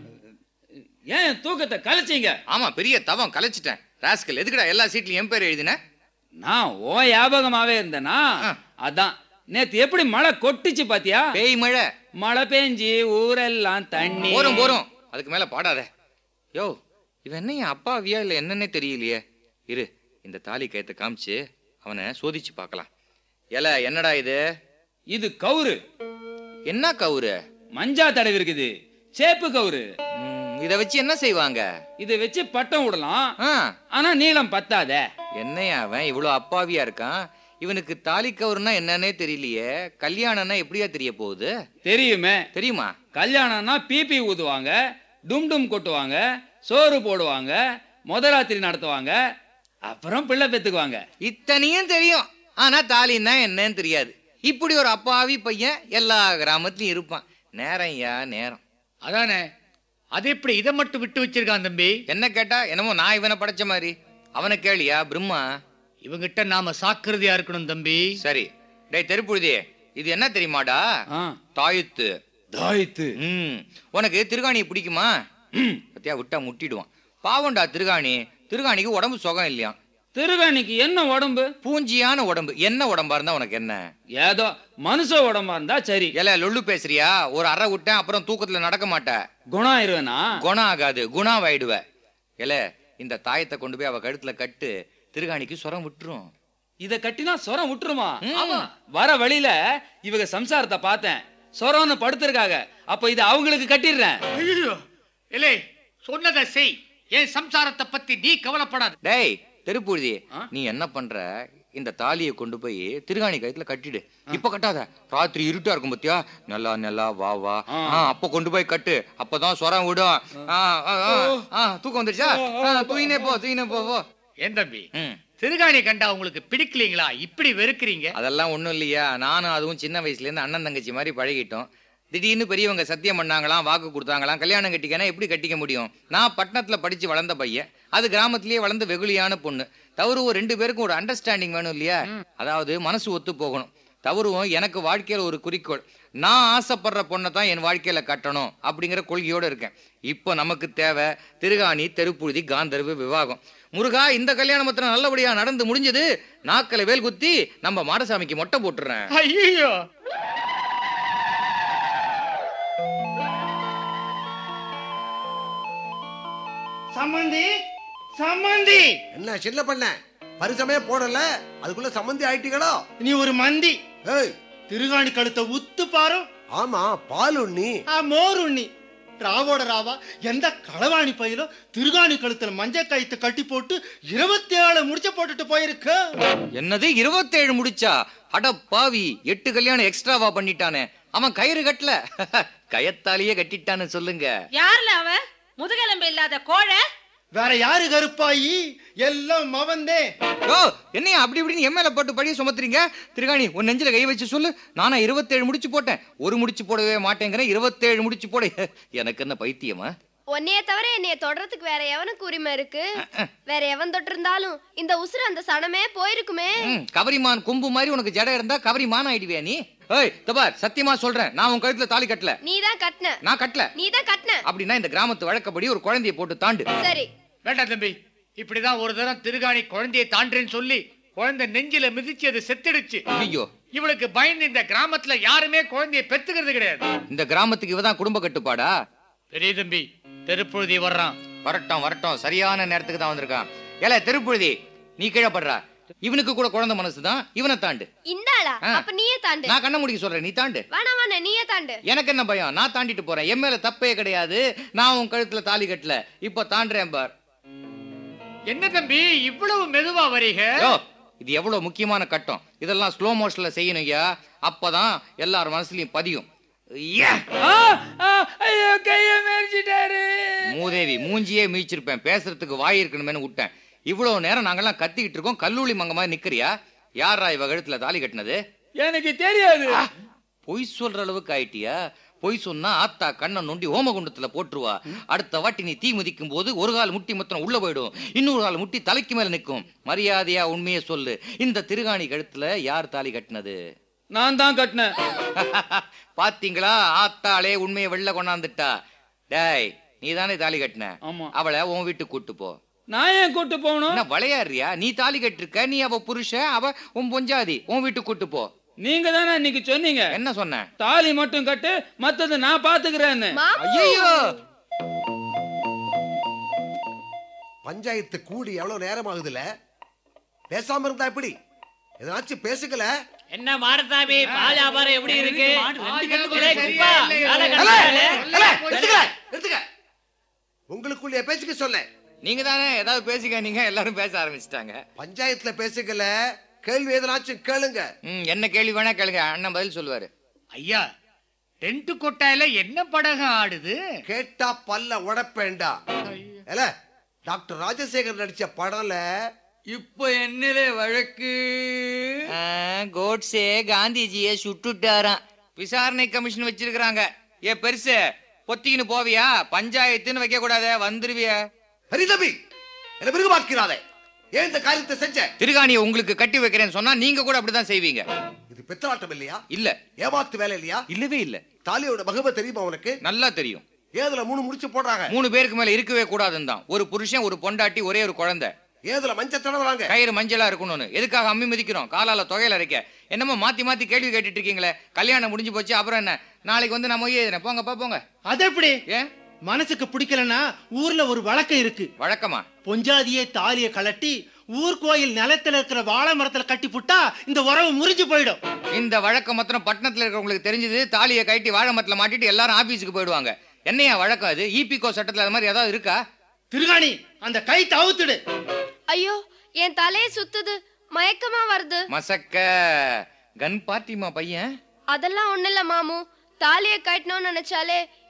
ஏன் தூக்கத்தை கலைச்சீங்க ஆமா பெரிய தவம் கலைச்சிட்டேன் ராஸ்கல் எதுக்குடா எல்லா சீட்லயும் என் பேர் எழுதின நான் ஓ ஞாபகமாவே இருந்தேனா அதான் நேத்து எப்படி மழை கொட்டுச்சு பாத்தியா பேய் மழை மழை பெஞ்சி ஊரெல்லாம் தண்ணி போரும் போரும் அதுக்கு மேல பாடாத யோ இவன் என்ன என் அப்பாவியா இல்ல என்னன்னே தெரியலையே இரு இந்த தாலி கயத்தை காமிச்சு அவனை சோதிச்சு பார்க்கலாம் ஏல என்னடா இது இது கவுரு என்ன கவுரு மஞ்சா தடவி இருக்குது சேப்பு கவுரு ம், இத வச்சு என்ன செய்வாங்க இதை வச்சு பட்டம் விடலாம் ஆ, ஆனா நீளம் பத்தாத என்னையா அவன் இவ்வளவு அப்பாவியா இருக்கான் இவனுக்கு தாலி கவுருன்னா என்னன்னே தெரியலையே கல்யாணம்னா எப்படியா தெரிய போகுது தெரியுமே தெரியுமா கல்யாணம்னா பிபி ஊதுவாங்க டும் டும் கொட்டுவாங்க சோறு போடுவாங்க முத ராத்திரி நடத்துவாங்க அப்புறம் பிள்ளை பெத்துக்குவாங்க இத்தனையும் தெரியும் ஆனா தாலின்னா என்னன்னு தெரியாது இப்படி ஒரு அப்பாவி பையன் எல்லா கிராமத்துலயும் இருப்பான் நேரம் யா நேரம் அதானே அது எப்படி இதை மட்டும் விட்டு வச்சிருக்கான் தம்பி என்ன கேட்டா என்னமோ நான் இவனை படைச்ச மாதிரி அவனை கேளியா பிரம்மா இவங்கிட்ட நாம சாக்கிரதையா இருக்கணும் தம்பி சரி டேய் தெருப்புழுதி இது என்ன தெரியுமாடா ஆ, தாயத்து தாயத்து ம் உனக்கு திருகாணி பிடிக்குமா பத்தியா விட்டா முட்டிடுவான் பாவம்டா திருகாணி திருகாணிக்கு உடம்பு சுகம் இல்லையா திருவேணிக்கு என்ன உடம்பு பூஞ்சியான உடம்பு என்ன உடம்பா இருந்தா உனக்கு என்ன ஏதோ மனுஷ உடம்பா இருந்தா சரி ஏல லொல்லு பேசுறியா ஒரு அறை விட்டேன் அப்புறம் தூக்கத்துல நடக்க மாட்ட குணம் ஆயிருவேனா குணம் ஆகாது குணாவாயிடுவ ஏல இந்த தாயத்தை கொண்டு போய் அவ கழுத்துல கட்டு திருகாணிக்கு சுரம் விட்டுரும் இத கட்டினா சொரம் விட்டுருமா ம். ஆமா வர வழியில இவங்க சம்சாரத்தை பார்த்தேன் சொரம்னு படுத்திருக்காங்க அப்ப இத அவங்களுக்கு கட்டிடுறேன் ஐயோ இல்லை சொன்னதை செய் என் சம்சாரத்தை பத்தி நீ கவலைப்படாத டேய் தெருப்புழுதி ஆ? நீ என்ன பண்ற இந்த தாலியை கொண்டு போய் திருகாணி கழுத்துல கட்டிடு இப்ப கட்டாத ராத்திரி இருட்டா இருக்கும் பத்தியா நல்லா நல்லா வா வா ஆ. ஆ, அப்ப கொண்டு போய் கட்டு அப்பதான் சொரம் விடும் ஆ, ஆ, ஆ, ஆ, தூக்கம் வந்துருச்சா ஆ, தூயினே போ தூயினே போ போ ஏன் தம்பி ம். திருகாணி கண்டா உங்களுக்கு பிடிக்கலீங்களா இப்படி வெறுக்கிறீங்க அதெல்லாம் ஒண்ணும் இல்லையா நானும் அதுவும் சின்ன வயசுல இருந்து அண்ணன் தங்கச்சி மாதிரி பழகிட்டோம் திடீர்னு பெரியவங்க சத்தியம் பண்ணாங்களாம் வாக்கு கொடுத்தாங்களாம் கல்யாணம் கட்டிக்கனா எப்படி கட்டிக்க முடியும் நான் பட்டணத்துல படிச்சு வளர்ந்த பையன் அது கிராமத்திலேயே வளர்ந்த வெகுளியான பொண்ணு தவறுவும் ரெண்டு பேருக்கும் ஒரு அண்டர்ஸ்டாண்டிங் வேணும் இல்லையா அதாவது மனசு ஒத்து போகணும் தவறுவும் எனக்கு வாழ்க்கையில ஒரு குறிக்கோள் நான் ஆசைப்படுற பொண்ணை தான் என் வாழ்க்கையில கட்டணும் அப்படிங்கிற கொள்கையோட இருக்கேன் இப்போ நமக்கு தேவை திருகாணி தெருப்புழுதி காந்தர்வு விவாகம் முருகா இந்த கல்யாணம் மாத்திரம் நல்லபடியா நடந்து முடிஞ்சது நாக்கல வேல் குத்தி நம்ம மாடசாமிக்கு மொட்டை போட்டுறேன் ஐயோ சம்மந்தி சம்மந்தி என்ன சின்ன பண்ண பரிசமே போடல அதுக்குள்ள சம்மந்தி ஆயிட்டீங்களோ நீ ஒரு மந்தி ஏய் திருகாணி கழுத்தை உத்து பாரு ஆமா பால் உண்ணி ஆ மோர் உண்ணி ராவோட ராவா எந்த களவாணி பையிலும் திருகாணி கழுத்துல மஞ்சள் கயித்து கட்டி போட்டு இருபத்தி ஏழு முடிச்ச போட்டுட்டு போயிருக்கு என்னது இருபத்தேழு முடிச்சா அட பாவி எட்டு கல்யாணம் எக்ஸ்ட்ராவா பண்ணிட்டானே அவன் கயிறு கட்டல கயத்தாலேயே கட்டிட்டான்னு சொல்லுங்க யாருல அவன் முதுகெலும்பு இல்லாத கோழை வேற யாரு கருப்பாயி எல்லாம் மவந்தே ஓ என்னையா அப்படி இப்படின்னு என் மேல போட்டு பழிய சுமத்துறீங்க திருகாணி உன் நெஞ்சில கை வச்சு சொல்லு நானா இருபத்தேழு முடிச்சு போட்டேன் ஒரு முடிச்சு போடவே மாட்டேங்கிறேன் இருபத்தேழு முடிச்சு போட எனக்கு என்ன பைத்தியமா உன்னைய தவிர என்னைய தொடறதுக்கு வேற எவனுக்கு உரிமை இருக்கு வேற எவன் தொட்டிருந்தாலும் இந்த உசுறு அந்த சனமே போயிருக்குமே ம், கவரிமான் கொம்பு மாதிரி உனக்கு ஜடை இருந்தா கவரிமான் ஆயிடுவியா நீ ஏய் தபார் சத்தியமா சொல்றேன் நான் உன் கழுத்துல தாலி கட்டல நீதான் கட்டின நான் கட்டல நீதான் கட்டின அப்படின்னா இந்த கிராமத்து வழக்கப்படி ஒரு குழந்தைய போட்டு தாண்டு சரி வேண்டாம் தம்பி இப்படிதான் ஒரு தரம் திருகாணி குழந்தையை தாண்டேன்னு சொல்லி குழந்தை நெஞ்சில மிதிச்சு அது செத்துடுச்சு ஐயோ இவளுக்கு பயந்து இந்த கிராமத்துல யாருமே குழந்தையை பெத்துக்கிறது கிடையாது இந்த கிராமத்துக்கு இவதான் குடும்ப கட்டுப்பாடா பெரிய தம்பி தெருப்பொழுதி வர்றான் வரட்டும் வரட்டும் சரியான நேரத்துக்கு தான் வந்திருக்கான் ஏல திருப்புழுதி நீ கீழே படுறா இவனுக்கு கூட குழந்தை மனசுதான் இவனை தாண்டு இந்தாளா ஆ. அப்ப நீயே தாண்டு நான் கண்ண முடிக்க சொல்றேன் நீ தாண்டு வேணா வேணா நீயே தாண்டு எனக்கு என்ன பயம் நான் தாண்டிட்டு போறேன் என் மேல தப்பே கிடையாது நான் உன் கழுத்துல தாலி கட்டல இப்ப தாண்டுறேன் பார் என்ன தம்பி இவ்வளவு மெதுவா வரீங்க யோ இது எவ்வளவு முக்கியமான கட்டம் இதெல்லாம் ஸ்லோ மோஷன்ல செய்யணும் ஐயா அப்பதான் எல்லார் மனசுலயும் பதியும் ஐயா! ஐயோ கைய மேரிச்சிட்டாரு மூதேவி மூஞ்சியே மீச்சிருப்பேன் பேசுறதுக்கு வாய் இருக்கணுமேனு விட்டேன் இவ்வளவு நேரம் நாங்கெல்லாம் கத்திக்கிட்டு இருக்கோம் கல்லூலி மங்க மாதிரி நிக்கிறியா யாரா இவ கழுத்துல தாலி கட்டினது எனக்கு தெரியாது பொய் சொல்ற அளவுக்கு ஆயிட்டியா பொய் சொன்னா ஆத்தா கண்ணை நொண்டி ஓமகுண்டத்துல போட்டுருவா அடுத்த வாட்டி நீ தீ மிதிக்கும் போது ஒரு கால் முட்டி மொத்தம் உள்ள போயிடும் இன்னொரு கால் முட்டி தலைக்கு மேல நிக்கும் மரியாதையா உண்மையை சொல்லு இந்த திருகாணி கழுத்துல யார் தாலி கட்டினது நான் தான் கட்டினேன் பாத்தீங்களா ஆத்தாளே உண்மையை வெளில கொண்டாந்துட்டா டேய் நீ தானே தாலி கட்டின ஆமா. அவளை உன் வீட்டுக்கு கூட்டு போ நான் ஏன் கூட்டு போகணும் என்ன விளையாடுறியா நீ தாலி கட்டிருக்க நீ அவ புருஷன் அவ உன் பொஞ்சாதி உன் வீட்டுக்கு கூட்டு போ நீங்க தானே இன்னைக்கு சொன்னீங்க என்ன சொன்ன தாலி மட்டும் கட்டு மத்தது நான் பாத்துக்கிறேன்னு மாமு ஐயோ பஞ்சாயத்து கூடி எவ்வளவு நேரம் ஆகுதுல பேசாம இருந்தா எப்படி எதனாச்சும் பேசுக்கல என்ன மாடசாமி பால் வியாபாரம் எப்படி இருக்கு வியாபாரம் டேய், சரியா குப்பா, இல்லையே. வேலை ஏலே, கிடைச்சாலே. ஏலே, நிறுத்துக்க, நிறுத்துக்க. உங்களுக்குள்ளே பேசிக்க சொன்னேன் நீங்க தானே ஏதாவது பேசிக்க நீங்க எல்லாரும் பேச ஆரம்பிச்சிட்டாங்க பஞ்சாயத்துல பேசிக்கல கேள்வி எதனாச்சும் கேளுங்க ம், என்ன கேள்வி வேணா கேளுங்க அண்ணன் பதில் சொல்லுவாரு ஐயா டென்ட் கொட்டாயில என்ன படகம் ஆடுது கேட்டா பல்ல உடப்பேண்டா ஏல டாக்டர் ராஜசேகர் நடிச்ச படம்ல இப்ப என்னலே வழக்கு ஆ, கோட்ஸே காந்திஜியை சுட்டுட்டாராம் விசாரணை கமிஷன் வச்சிருக்காங்க ஏ பெருசு பொத்திக்கின்னு போவியா பஞ்சாயத்துன்னு வைக்க கூடாத வந்துருவிய ஹரிதபி என்ன பிறகு பார்க்கிறாதே ஏன் இந்த காரியத்தை செஞ்ச திருகாணியை உங்களுக்கு கட்டி வைக்கிறேன்னு சொன்னா நீங்க கூட அப்படிதான் செய்வீங்க இது பித்தலாட்டம் இல்லையா இல்ல ஏமாத்து வேலை இல்லையா இல்லவே இல்ல தாலியோட மகிமை தெரியுமா உனக்கு நல்லா தெரியும் ஏதுல மூணு முடிச்சு போடுறாங்க மூணு பேருக்கு மேல இருக்கவே கூடாதுன்னு தான் ஒரு புருஷன் ஒரு பொண்டாட்டி ஒரே ஒரு குழந்தை ஏதுல மஞ்ச தடவுறாங்க கயிறு மஞ்சளா இருக்கணும்னு எதுக்காக அம்மி மிதிக்கிறோம் காலால தொகையில அரைக்க என்னமோ மாத்தி மாத்தி கேள்வி கேட்டுட்டு இருக்கீங்களே கல்யாணம் முடிஞ்சு போச்சு அப்புறம் என்ன நாளைக்கு வந்து நம்ம எழுதுறேன் போங்கப்பா போங்க அது எப்படி ஏன் மனசுக்கு பிடிக்கலனா ஊர்ல ஒரு வழக்கம் இருக்கு வழக்கமா பொஞ்சாதியே தாலிய கலட்டி ஊர் கோயில் நிலத்துல இருக்கிற வாழை மரத்துல கட்டி புட்டா இந்த உறவு முறிஞ்சு போயிடும் இந்த வழக்கம் மொத்தம் பட்டணத்துல இருக்கிறவங்களுக்கு தெரிஞ்சது தாலியை கட்டி வாழை மரத்துல மாட்டிட்டு எல்லாரும் ஆபீஸுக்கு போயிடுவாங்க என்னையா வழக்கம் அது இபிகோ சட்டத்துல அது மாதிரி ஏதாவது இருக்கா திருகாணி அந்த கை தவுத்துடு ஐயோ என் தலையை சுத்துது மயக்கமா வருது மசக்க கன் பார்ட்டிமா பையன் அதெல்லாம் ஒண்ணு இல்ல மாமு தாலிய கட்டணும்னு நினைச்சாலே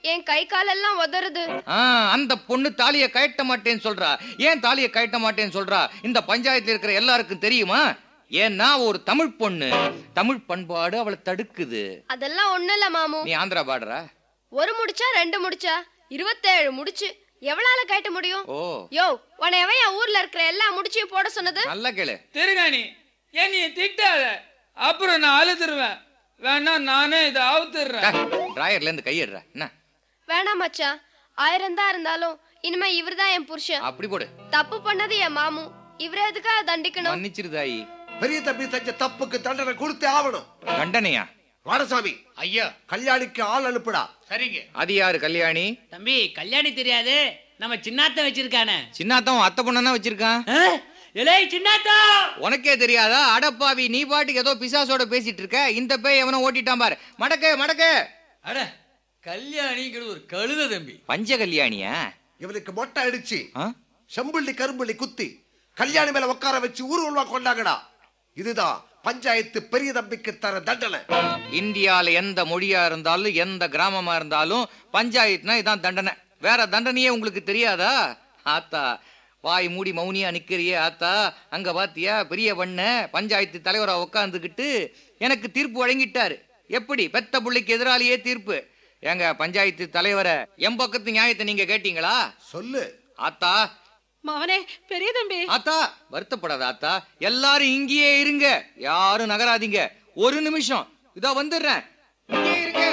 என் கை காலெல்லாம் உதறுது ஆ, அந்த பொண்ணு தாலியை கயட்ட மாட்டேன்னு சொல்றா ஏன் தாலியை கயட்ட மாட்டேன்னு சொல்றா இந்த பஞ்சாயத்துல இருக்கிற எல்லாருக்கும் தெரியுமா ஏன்னா ஒரு தமிழ் பொண்ணு தமிழ் பண்பாடு அவளை தடுக்குது அதெல்லாம் ஒண்ணு இல்ல மாமு நீ ஆந்திரா பாடுறா ஒரு முடிச்சா ரெண்டு முடிச்சா இருபத்தேழு முடிச்சு எவ்வளால கட்ட முடியும் ஓ யோ உன்னை எவன் என் ஊர்ல இருக்கிற எல்லா முடிச்சையும் போட சொன்னது நல்லா கேளு திருகாணி ஏன் நீ திட்டாத அப்புறம் நான் அழுதுருவேன் வேணா நானே இதை அவுத்துடுறேன் டிராயர்ல இருந்து கையிடுற என்ன வேணாம் மச்சான் ஆயிரம் தான் இருந்தாலும் இனிமே இவர்தான் என் புருஷன் அப்படி போடு தப்பு பண்ணது என் மாமு இவரை எதுக்காக தண்டிக்கணும் மன்னிச்சிருதாயி பெரிய தம்பி செஞ்ச தப்புக்கு தண்டனை கொடுத்தே ஆகணும் தண்டனையா வாடசாமி ஐயா கல்யாணிக்கு ஆள் அனுப்புடா சரிங்க அது யாரு கல்யாணி தம்பி கல்யாணி தெரியாது நம்ம சின்னாத்த வச்சிருக்கானே சின்னாத்தான் அத்தை பொண்ணா வச்சிருக்கான் இலே சின்னாத்தா உனக்கே தெரியாதா அடப்பாவி நீ பாட்டுக்கு ஏதோ பிசாசோட பேசிட்டு இருக்க இந்த பேய் எவனோ ஓட்டிட்டான் பாரு மடக்கு மடக்கு அட கல்யாணிங்கிறது ஒரு கழுத தம்பி பஞ்ச கல்யாணியா இவனுக்கு மொட்டை அடிச்சு ஆ? செம்புள்ளி கரும்புள்ளி குத்தி கல்யாணி மேல உட்கார வச்சு ஊர் உருவா கொண்டாங்கடா இதுதான் பஞ்சாயத்து பெரிய தம்பிக்கு தர தண்டனை இந்தியால எந்த மொழியா இருந்தாலும் எந்த கிராமமா இருந்தாலும் பஞ்சாயத்துனா இதான் தண்டனை வேற தண்டனையே உங்களுக்கு தெரியாதா ஆத்தா வாய் மூடி மௌனியா நிக்கிறியே ஆத்தா அங்க பாத்தியா பெரிய பண்ண பஞ்சாயத்து தலைவரா உட்காந்துக்கிட்டு எனக்கு தீர்ப்பு வழங்கிட்டாரு எப்படி பெத்த புள்ளைக்கு எதிராளியே தீர்ப்பு ஏங்க பஞ்சாயத்து தலைவரை என் பக்கத்து நியாயத்தை நீங்க கேட்டீங்களா சொல்லு ஆத்தா மவனே பெரிய தம்பி ஆத்தா வருத்தப்படாத ஆத்தா எல்லாரும் இங்கேயே இருங்க யாரும் நகராதீங்க ஒரு நிமிஷம் இதோ வந்துடுறேன் இங்கே இருங்க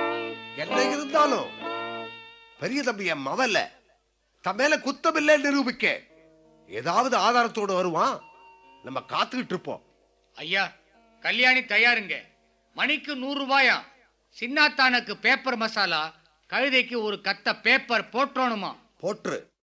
என்ன இருந்தாலும் பெரிய தம்பி என் மவல்ல தன் மேல குத்தமில்லை நிரூபிக்க ஏதாவது ஆதாரத்தோடு வருவான் நம்ம காத்துக்கிட்டு இருப்போம் ஐயா கல்யாணி தயாருங்க மணிக்கு நூறு ரூபாயா சின்னாத்தானுக்கு பேப்பர் மசாலா கழுதைக்கு ஒரு கத்த பேப்பர் போற்றணுமா போற்று